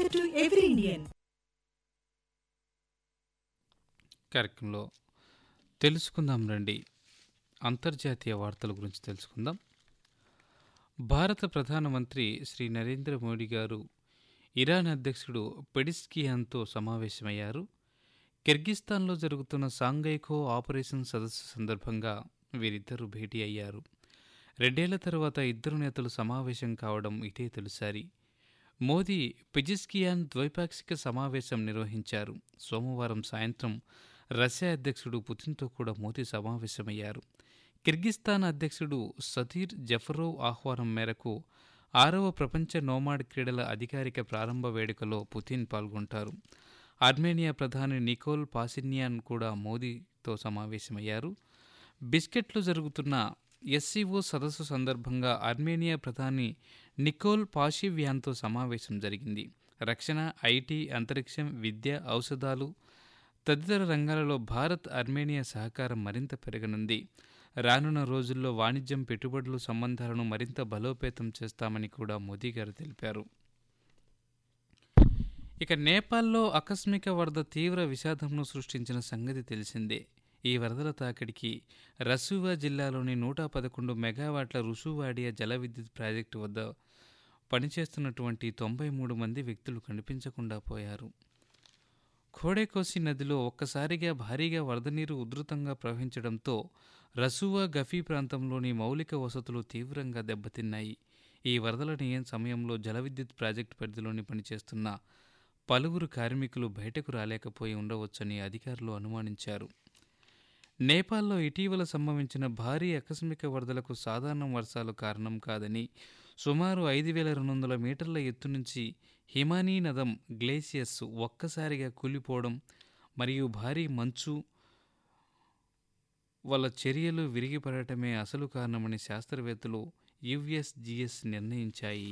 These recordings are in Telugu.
to every Indian. కార్యక్రమంలో తెలుసుకుందాం రండి అంతర్జాతీయ వార్తల గురించి తెలుసుకుందాం భారత ప్రధానమంత్రి శ్రీ నరేంద్ర మోడీ గారు ఇరాన్ అధ్యక్షుడు పెడిస్కియాన్తో సమావేశమయ్యారు కిర్గిస్తాన్లో జరుగుతున్న సాంఘైకో ఆపరేషన్ సదస్సు సందర్భంగా వీరిద్దరూ భేటీ అయ్యారు రెండేళ్ల తర్వాత ఇద్దరు నేతలు సమావేశం కావడం ఇదే తొలిసారి మోదీ పిజిస్కియాన్ ద్వైపాక్షిక సమావేశం నిర్వహించారు సోమవారం సాయంత్రం రష్యా అధ్యక్షుడు పుతిన్తో కూడా మోదీ సమావేశమయ్యారు కిర్గిస్తాన్ అధ్యక్షుడు సతీర్ జఫరోవ్ ఆహ్వానం మేరకు ఆరవ ప్రపంచ నోమాడ్ క్రీడల అధికారిక ప్రారంభ వేడుకలో పుతిన్ పాల్గొంటారు ఆర్మేనియా ప్రధాని నికోల్ పాసిన్యాన్ కూడా మోదీతో సమావేశమయ్యారు బిస్కెట్లో జరుగుతున్న ఎస్సీఓ సదస్సు సందర్భంగా ఆర్మేనియా ప్రధాని నికోల్ పాషివ్యాన్తో సమావేశం జరిగింది రక్షణ ఐటీ అంతరిక్షం విద్య ఔషధాలు తదితర రంగాలలో భారత్ ఆర్మేనియా సహకారం మరింత పెరగనుంది రానున్న రోజుల్లో వాణిజ్యం పెట్టుబడులు సంబంధాలను మరింత బలోపేతం చేస్తామని కూడా మోదీ గారు తెలిపారు ఇక నేపాల్లో ఆకస్మిక వరద తీవ్ర విషాదంను సృష్టించిన సంగతి తెలిసిందే ఈ వరదల తాకిడికి రసూవా జిల్లాలోని నూట పదకొండు మెగావాట్ల రుసువాడియా జల విద్యుత్ ప్రాజెక్టు వద్ద పనిచేస్తున్నటువంటి తొంభై మూడు మంది వ్యక్తులు కనిపించకుండా పోయారు ఖోడేకోసి నదిలో ఒక్కసారిగా భారీగా వరద నీరు ఉధృతంగా ప్రవహించడంతో రసువా గఫీ ప్రాంతంలోని మౌలిక వసతులు తీవ్రంగా దెబ్బతిన్నాయి ఈ వరదల నియం సమయంలో జల విద్యుత్ ప్రాజెక్టు పరిధిలోని పనిచేస్తున్న పలువురు కార్మికులు బయటకు రాలేకపోయి ఉండవచ్చని అధికారులు అనుమానించారు నేపాల్లో ఇటీవల సంభవించిన భారీ ఆకస్మిక వరదలకు సాధారణ వర్షాలు కారణం కాదని సుమారు ఐదు వేల రెండు వందల మీటర్ల ఎత్తు నుంచి హిమానీ నదం గ్లేసియస్ ఒక్కసారిగా కూలిపోవడం మరియు భారీ మంచు వాళ్ళ చర్యలు విరిగిపడటమే అసలు కారణమని శాస్త్రవేత్తలు యుఎస్జిఎస్ నిర్ణయించాయి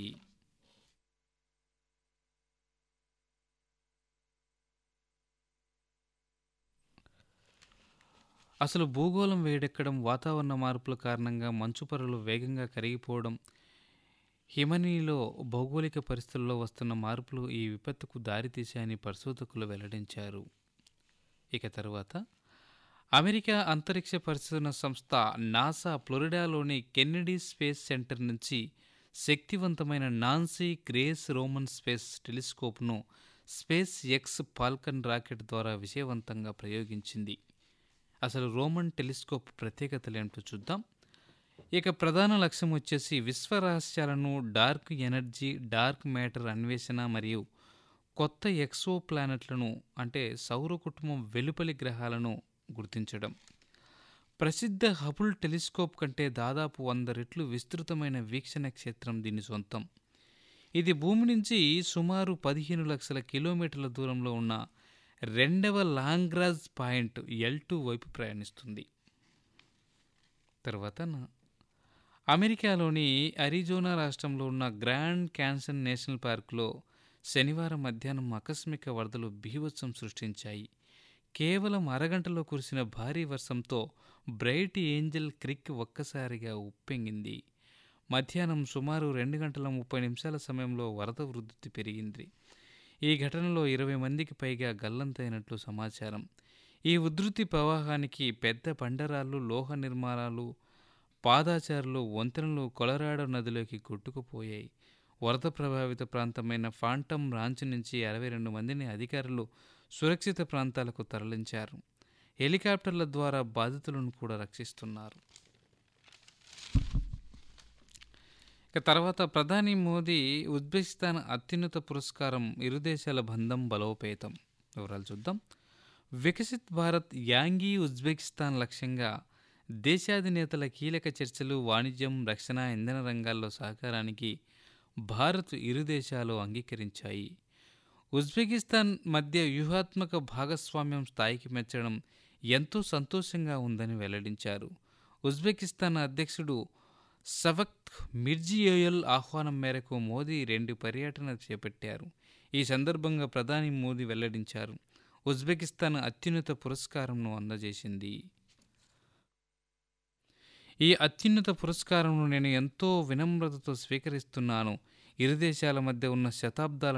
అసలు భూగోళం వేడెక్కడం వాతావరణ మార్పుల కారణంగా మంచు పొరలు వేగంగా కరిగిపోవడం హిమనీలో భౌగోళిక పరిస్థితుల్లో వస్తున్న మార్పులు ఈ విపత్తుకు దారితీశాయని పరిశోధకులు వెల్లడించారు ఇక తరువాత అమెరికా అంతరిక్ష పరిశోధన సంస్థ నాసా ఫ్లోరిడాలోని కెన్నడీ స్పేస్ సెంటర్ నుంచి శక్తివంతమైన నాన్సీ గ్రేస్ రోమన్ స్పేస్ టెలిస్కోప్ను స్పేస్ ఎక్స్ పాల్కన్ రాకెట్ ద్వారా విజయవంతంగా ప్రయోగించింది అసలు రోమన్ టెలిస్కోప్ ప్రత్యేకతలేంటో చూద్దాం ఇక ప్రధాన లక్ష్యం వచ్చేసి విశ్వ రహస్యాలను డార్క్ ఎనర్జీ డార్క్ మ్యాటర్ అన్వేషణ మరియు కొత్త ఎక్సో ప్లానెట్లను అంటే సౌర కుటుంబం వెలుపలి గ్రహాలను గుర్తించడం ప్రసిద్ధ హబుల్ టెలిస్కోప్ కంటే దాదాపు వంద రెట్లు విస్తృతమైన వీక్షణ క్షేత్రం దీని సొంతం ఇది భూమి నుంచి సుమారు పదిహేను లక్షల కిలోమీటర్ల దూరంలో ఉన్న రెండవ లాంగ్రాజ్ పాయింట్ ఎల్ టూ వైపు ప్రయాణిస్తుంది తర్వాత నా- అమెరికాలోని అరిజోనా రాష్ట్రంలో ఉన్న గ్రాండ్ క్యాన్సన్ నేషనల్ పార్కులో శనివారం మధ్యాహ్నం ఆకస్మిక వరదలు బీభత్సం సృష్టించాయి కేవలం అరగంటలో కురిసిన భారీ వర్షంతో బ్రైట్ ఏంజల్ క్రిక్ ఒక్కసారిగా ఉప్పెంగింది మధ్యాహ్నం సుమారు రెండు గంటల ముప్పై నిమిషాల సమయంలో వరద వృద్ధి పెరిగింది ఈ ఘటనలో ఇరవై మందికి పైగా గల్లంతైనట్లు సమాచారం ఈ ఉధృతి ప్రవాహానికి పెద్ద బండరాళ్ళు లోహ నిర్మాణాలు పాదాచారులు వంతెనలు కొలరాడో నదిలోకి కొట్టుకుపోయాయి వరద ప్రభావిత ప్రాంతమైన ఫాంటమ్ రాంచ్ నుంచి అరవై రెండు మందిని అధికారులు సురక్షిత ప్రాంతాలకు తరలించారు హెలికాప్టర్ల ద్వారా బాధితులను కూడా రక్షిస్తున్నారు ఇక తర్వాత ప్రధాని మోదీ ఉజ్బెకిస్తాన్ అత్యున్నత పురస్కారం ఇరు దేశాల బంధం బలోపేతం వివరాలు చూద్దాం వికసిత్ భారత్ యాంగీ ఉజ్బెకిస్తాన్ లక్ష్యంగా దేశాధినేతల కీలక చర్చలు వాణిజ్యం రక్షణ ఇంధన రంగాల్లో సహకారానికి భారత్ ఇరు దేశాలు అంగీకరించాయి ఉజ్బెకిస్తాన్ మధ్య వ్యూహాత్మక భాగస్వామ్యం స్థాయికి మెచ్చడం ఎంతో సంతోషంగా ఉందని వెల్లడించారు ఉజ్బెకిస్తాన్ అధ్యక్షుడు సవక్ మిర్జియోయల్ ఆహ్వానం మేరకు మోదీ రెండు పర్యటన చేపట్టారు ఈ సందర్భంగా ప్రధాని మోదీ వెల్లడించారు ఉజ్బెకిస్తాన్ అత్యున్నత పురస్కారంను అందజేసింది ఈ అత్యున్నత పురస్కారంను నేను ఎంతో వినమ్రతతో స్వీకరిస్తున్నాను ఇరు దేశాల మధ్య ఉన్న శతాబ్దాల